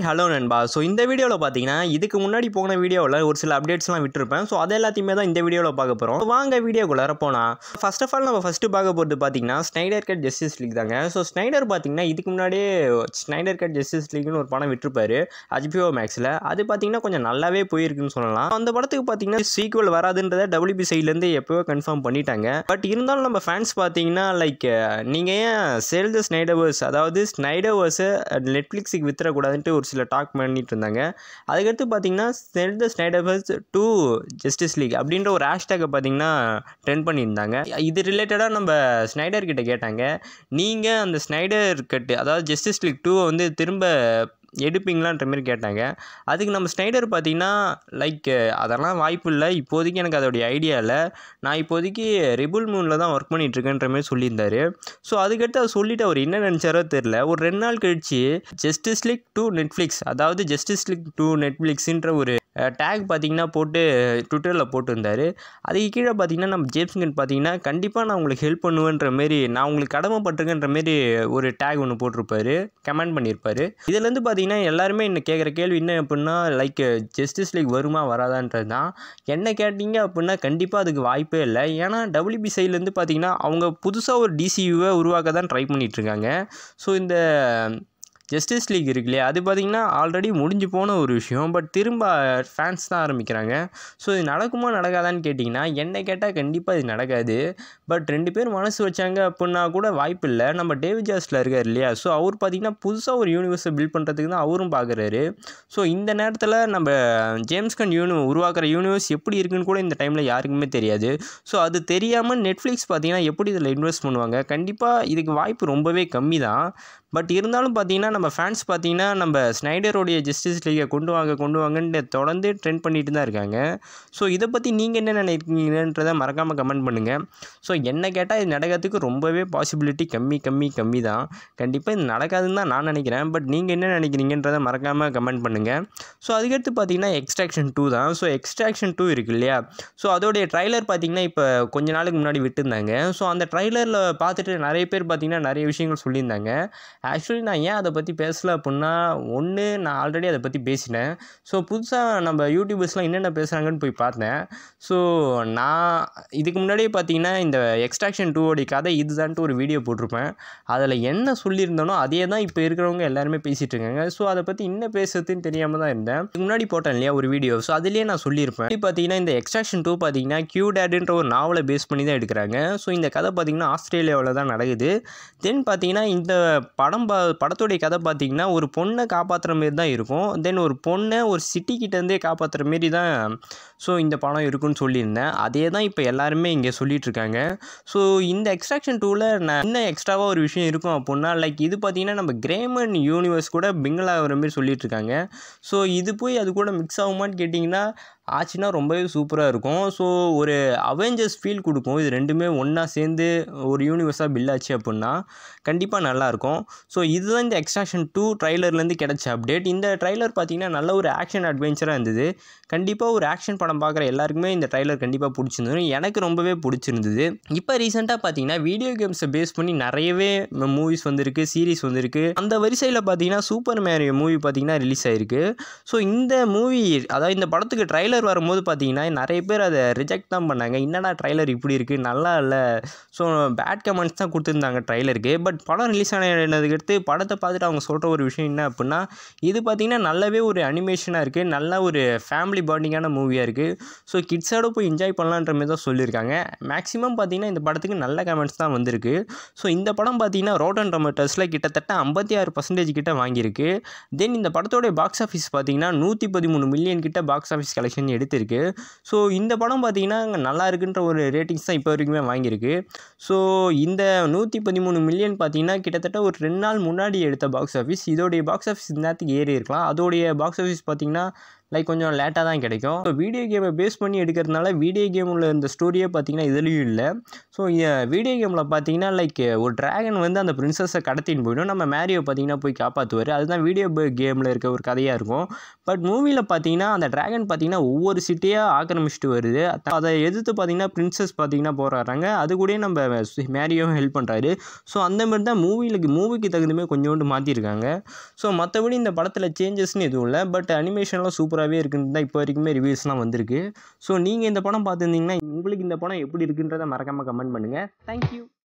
hello நண்பா so இந்த வீடியோவில் பார்த்தீங்கன்னா இதுக்கு முன்னாடி போன வீடியோவில் ஒரு சில அப்டேட்ஸ்லாம் விட்டுருப்பேன் ஸோ அது எல்லாத்தையுமே தான் இந்த வீடியோவில் பார்க்க போகிறோம் வாங்க வீடியோக்குள்ளார போனால் ஃபர்ஸ்ட் ஆஃப் ஆல் நம்ம ஃபஸ்ட்டு பார்க்க போகிறது பார்த்தீங்கன்னா ஸ்னைடர் கட் ஜஸ்டிஸ் லீக் தாங்க ஸோ ஸ்னைடர் பார்த்தீங்கன்னா இதுக்கு முன்னாடியே ஸ்னைடர் கட் ஜஸ்டிஸ் லீக்னு ஒரு படம் விட்டுருப்பாரு ஹச்பிஓ மேக்ஸில் அது பார்த்தீங்கன்னா கொஞ்சம் நல்லாவே போயிருக்குன்னு சொல்லலாம் அந்த படத்துக்கு பார்த்தீங்கன்னா சீக்குவல் வராதுன்றதை டபிள்யூபி சைட்லேருந்து எப்போவோ கன்ஃபார்ம் பண்ணிட்டாங்க பட் இருந்தாலும் நம்ம ஃபேன்ஸ் பார்த்தீங்கன்னா லைக் நீங்கள் ஏன் சேல் த ஸ்னைடர்வர்ஸ் அதாவது ஸ்னைடர்வர்ஸை நெட்ஃப்ளிக்ஸுக்கு வித்துறக்கூடாதுன்ட்டு ஒரு சில டாக் பண்ணிட்டு இருந்தாங்க அதுக்கடுத்து பார்த்தீங்கன்னா sell the Snyderverse to Justice League அப்படின்ற ஒரு ஹேஷ்டேக்கை பார்த்தீங்கன்னா ட்ரெண்ட் பண்ணியிருந்தாங்க இது ரிலேட்டடாக நம்ம ஸ்னைடர் கிட்ட கேட்டாங்க நீங்கள் அந்த ஸ்னைடர் கட்டு அதாவது ஜஸ்டிஸ் லீக் டூவை வந்து திரும்ப எடுப்பீங்களான்ற மாதிரி கேட்டாங்க அதுக்கு நம்ம ஸ்னைடர் பார்த்தீங்கன்னா லைக் அதெல்லாம் வாய்ப்பு இல்லை இப்போதைக்கு எனக்கு அதோடைய ஐடியா இல்லை நான் இப்போதைக்கு ரிபுல் மூனில் தான் ஒர்க் பண்ணிகிட்ருக்கேன்ற மாதிரி சொல்லியிருந்தாரு ஸோ அதுக்கடுத்து அவர் சொல்லிட்டு அவர் என்ன நினச்சாரோ தெரில ஒரு ரெண்டு நாள் கழிச்சு ஜஸ்டிஸ் லீக் டூ நெட்ஃப்ளிக்ஸ் அதாவது ஜஸ்டிஸ் லீக் டூ நெட்ஃப்ளிக்ஸுன்ற ஒரு டேக் பார்த்தீங்கன்னா போட்டு ட்விட்டரில் போட்டிருந்தாரு அதுக்கு கீழே பார்த்தீங்கன்னா நம்ம ஜேம்ஸ் கன் பார்த்தீங்கன்னா கண்டிப்பாக நான் உங்களுக்கு ஹெல்ப் பண்ணுவேன்ற மாரி நான் உங்களுக்கு கடமைப்பட்டிருக்கேன்ற மாரி ஒரு டேக் ஒன்று போட்டிருப்பாரு கமெண்ட் பண்ணியிருப்பாரு இதுலேருந்து பார்த்தீங்கன்னா எல்லாருமே என்ன கேட்குற கேள்வி என்ன அப்படின்னா லைக் ஜஸ்டிஸ் லீக் வருமா வராதான்றது தான் என்ன கேட்டிங்க அப்படின்னா கண்டிப்பாக அதுக்கு வாய்ப்பே இல்லை ஏன்னா டபிள்யூபி சைட்லேருந்து பார்த்தீங்கன்னா அவங்க புதுசாக ஒரு டிசியூவை உருவாக்க தான் ட்ரை பண்ணிகிட்ருக்காங்க ஸோ இந்த ஜஸ்டிஸ் லீக் இருக்கு இல்லையா அது பார்த்திங்கன்னா ஆல்ரெடி முடிஞ்சு போன ஒரு விஷயம் பட் திரும்ப ஃபேன்ஸ் தான் ஆரம்பிக்கிறாங்க ஸோ இது நடக்குமா நடக்காதான்னு கேட்டிங்கன்னா என்னை கேட்டால் கண்டிப்பாக இது நடக்காது பட் ரெண்டு பேர் மனசு வச்சாங்க அப்படின்னா கூட வாய்ப்பு இல்லை நம்ம டேவிட் ஜாஸ்டில் இருக்கார் இல்லையா ஸோ அவர் பார்த்திங்கன்னா புதுசாக ஒரு யூனிவர்ஸை பில்ட் பண்ணுறதுக்கு தான் அவரும் பார்க்குறாரு ஸோ இந்த நேரத்தில் நம்ம ஜேம்ஸ்கன் யூனி உருவாக்குற யூனிவர்ஸ் எப்படி இருக்குன்னு கூட இந்த டைமில் யாருக்குமே தெரியாது ஸோ அது தெரியாமல் நெட்ஃப்ளிக்ஸ் பார்த்திங்கன்னா எப்படி இதில் இன்வெஸ்ட் பண்ணுவாங்க கண்டிப்பாக இதுக்கு வாய்ப்பு ரொம்பவே கம்மி தான் பட் இருந்தாலும் பார்த்தீங்கன்னா நம்ம ஃபேன்ஸ் பார்த்தீங்கன்னா நம்ம ஸ்னைடரோடைய ஜஸ்டிஸ் லீகை கொண்டு வாங்க கொண்டு வாங்கன்னு தொடர்ந்து ட்ரெண்ட் பண்ணிட்டு தான் இருக்காங்க ஸோ இதை பற்றி நீங்கள் என்ன நினைக்கிறீங்கன்றதை மறக்காமல் கமெண்ட் பண்ணுங்கள் ஸோ என்ன கேட்டால் இது நடக்கிறதுக்கு ரொம்பவே பாசிபிலிட்டி கம்மி கம்மி கம்மி தான் கண்டிப்பாக இது நடக்காதுன்னு தான் நான் நினைக்கிறேன் பட் நீங்கள் என்ன நினைக்கிறீங்கன்றதை மறக்காமல் கமெண்ட் பண்ணுங்கள் ஸோ அதுக்கடுத்து பார்த்தீங்கன்னா எக்ஸ்ட்ராக்ஷன் டூ தான் ஸோ எக்ஸ்ட்ராக்ஷன் டூ இருக்கு இல்லையா ஸோ அதோடைய ட்ரைலர் பார்த்தீங்கன்னா இப்போ கொஞ்ச நாளுக்கு முன்னாடி விட்டுருந்தாங்க ஸோ அந்த ட்ரைலரில் பார்த்துட்டு நிறைய பேர் பார்த்தீங்கன்னா நிறைய விஷயங்கள் சொல்லியிருந்தாங்க ஆக்சுவலி நான் ஏன் அதை பற்றி பேசலை அப்படின்னா ஒன்று நான் ஆல்ரெடி அதை பற்றி பேசினேன் ஸோ புதுசாக நம்ம யூடியூபர்ஸ்லாம் என்னென்ன பேசுகிறாங்கன்னு போய் பார்த்தேன் ஸோ நான் இதுக்கு முன்னாடியே பார்த்தீங்கன்னா இந்த எக்ஸ்ட்ராக்ஷன் டூவோடைய கதை இதுதான்ட்டு ஒரு வீடியோ போட்டிருப்பேன் அதில் என்ன சொல்லியிருந்தனோ அதே தான் இப்போ இருக்கிறவங்க எல்லாருமே பேசிகிட்டு இருக்காங்க ஸோ அதை பற்றி என்ன பேசுறதுன்னு தெரியாமல் தான் இருந்தேன் இதுக்கு முன்னாடி போட்டேன் இல்லையா ஒரு வீடியோ ஸோ அதுலேயே நான் சொல்லியிருப்பேன் இப்போ பார்த்தீங்கன்னா இந்த எக்ஸ்ட்ராக்ஷன் டூ பார்த்தீங்கன்னா கியூ டேடுன்ற ஒரு நாவலை பேஸ் பண்ணி தான் எடுக்கிறாங்க ஸோ இந்த கதை பார்த்தீங்கன்னா ஆஸ்திரேலியாவில் தான் நடக்குது தென் பார்த்தீங்கன்னா இந்த படம் பா படத்துடைய கதை பார்த்தீங்கன்னா ஒரு பொண்ணை காப்பாற்றுற மாரி தான் இருக்கும் தென் ஒரு பொண்ணை ஒரு சிட்டி கிட்டேருந்தே காப்பாற்றுற மாரி தான் ஸோ இந்த படம் இருக்குன்னு சொல்லியிருந்தேன் அதே தான் இப்போ எல்லாருமே இங்கே சொல்லிட்டு இருக்காங்க ஸோ இந்த எக்ஸ்ட்ராக்ஷன் டூவில் நான் இன்னும் எக்ஸ்ட்ராவாக ஒரு விஷயம் இருக்கும் அப்படின்னா லைக் இது பார்த்தீங்கன்னா நம்ம கிரேமன் யூனிவர்ஸ் கூட பிங்கிள் ஆகிற மாதிரி சொல்லிட்டு இருக்காங்க ஸோ இது போய் அது கூட மிக்ஸ் ஆகுமான்னு கேட்டிங்கன்னா ஆச்சுன்னா ரொம்பவே சூப்பராக இருக்கும் ஸோ ஒரு அவெஞ்சர்ஸ் ஃபீல் கொடுக்கும் இது ரெண்டுமே ஒன்றா சேர்ந்து ஒரு யூனிவர்ஸாக பில் ஆச்சு அப்படின்னா கண்டிப்பாக நல்லாயிருக்கும் ஸோ இதுதான் இந்த எக்ஸ்ட்ராக்ஷன் டூ ட்ரைலர்லேருந்து கிடச்ச அப்டேட் இந்த ட்ரைலர் பார்த்திங்கன்னா நல்ல ஒரு ஆக்ஷன் அட்வென்ச்சராக இருந்தது கண்டிப்பாக ஒரு ஆக்ஷன் படம் பார்க்குற எல்லாருக்குமே இந்த ட்ரைலர் கண்டிப்பாக பிடிச்சிருந்தது எனக்கு ரொம்பவே பிடிச்சிருந்தது இப்போ ரீசெண்டாக பார்த்தீங்கன்னா வீடியோ கேம்ஸை பேஸ் பண்ணி நிறையவே மூவிஸ் வந்திருக்கு சீரிஸ் வந்திருக்கு அந்த வரிசையில் பார்த்தீங்கன்னா சூப்பர் மேரியோ மூவி பார்த்தீங்கன்னா ரிலீஸ் ஆயிருக்கு ஸோ இந்த மூவி அதாவது இந்த படத்துக்கு ட்ரைலர் ட்ரைலர் வரும்போது பார்த்தீங்கன்னா நிறைய பேர் அதை ரிஜெக்ட் தான் பண்ணாங்க என்னடா ட்ரைலர் இப்படி இருக்குது நல்லா இல்லை ஸோ பேட் கமெண்ட்ஸ் தான் கொடுத்துருந்தாங்க ட்ரைலருக்கு பட் படம் ரிலீஸ் ஆனதுக்கு அடுத்து படத்தை பார்த்துட்டு அவங்க சொல்கிற ஒரு விஷயம் என்ன அப்படின்னா இது பார்த்திங்கன்னா நல்லாவே ஒரு அனிமேஷனாக இருக்குது நல்ல ஒரு ஃபேமிலி பாண்டிங்கான மூவியாக இருக்குது ஸோ கிட்ஸோட போய் என்ஜாய் பண்ணலான்ற மாதிரி தான் சொல்லியிருக்காங்க மேக்ஸிமம் பார்த்திங்கன்னா இந்த படத்துக்கு நல்ல கமெண்ட்ஸ் தான் வந்திருக்கு ஸோ இந்த படம் பார்த்திங்கன்னா ரோட்டன் டொமேட்டோஸில் கிட்டத்தட்ட ஐம்பத்தி ஆறு பர்சன்டேஜ் கிட்ட வாங்கியிருக்கு தென் இந்த படத்தோடைய பாக்ஸ் ஆஃபீஸ் பார்த்திங்கன்னா நூற்றி பதிமூணு மில்லியன் கிட்ட பாக்ஸ் ஆஃபீஸ் கலெக்ஷன் பண்ணி எடுத்திருக்கு ஸோ இந்த படம் பார்த்திங்கன்னா நல்லா இருக்குன்ற ஒரு ரேட்டிங்ஸ் தான் இப்போ வரைக்குமே வாங்கியிருக்கு ஸோ இந்த நூற்றி பதிமூணு மில்லியன் பார்த்தீங்கன்னா கிட்டத்தட்ட ஒரு ரெண்டு நாள் முன்னாடி எடுத்த பாக்ஸ் ஆஃபீஸ் இதோடைய பாக்ஸ் ஆஃபீஸ் இந்த நேரத்துக்கு ஏறி இருக்கலாம் அதோடைய பாக்ஸ் ஆஃபீஸ் பார்த்திங்கன்னா லைக் கொஞ்சம் லேட்டாக தான் கிடைக்கும் ஸோ வீடியோ கேமை பேஸ் பண்ணி எடுக்கிறதுனால வீடியோ கேமில் இந்த ஸ்டோரியே பார்த்தீங்கன்னா இதுலேயும் இல்லை ஸோ வீடியோ கேமில் பார்த்தீங்கன்னா லைக் ஒரு டிராகன் வந்து அந்த பிரின்சஸை கடத்தின்னு போயிடும் நம்ம மேரியோ பார்த்தீங்கன்னா போய் காப்பாற்றுவார் அதுதான் வீடியோ கேமில் இருக்க ஒரு கதையாக இருக்கும் பட் மூவியில் பார்த்தீங்கன்னா அந்த டிராகன் பார்த்தீங்கன்னா ஒவ்வொரு சிட்டியாக ஆக்கிரமிச்சிட்டு வருது அதை எதிர்த்து பார்த்தீங்கன்னா பிரின்சஸ் பார்த்தீங்கன்னா போராடுறாங்க அது கூடயே நம்ம மேரியோவும் ஹெல்ப் பண்ணுறாரு ஸோ அந்த மாதிரி தான் மூவிலுக்கு மூவிக்கு தகுந்தமே கொஞ்சோண்டு மாற்றிருக்காங்க ஸோ மற்றபடி இந்த படத்தில் சேஞ்சஸ்னு எதுவும் இல்லை பட் அனிமேஷன்லாம் சூப்பராகவே இருக்குன்னு தான் இப்போ வரைக்குமே ரிவ்யூஸ்லாம் வந்திருக்கு ஸோ நீங்கள் இந்த படம் பார்த்துருந்தீங்கன்னா உங்களுக்கு இந்த படம் எப்படி இருக்குன்றதை மறக்காமல் கமெண்ட் பண்ணுங்கள் தேங்க்யூ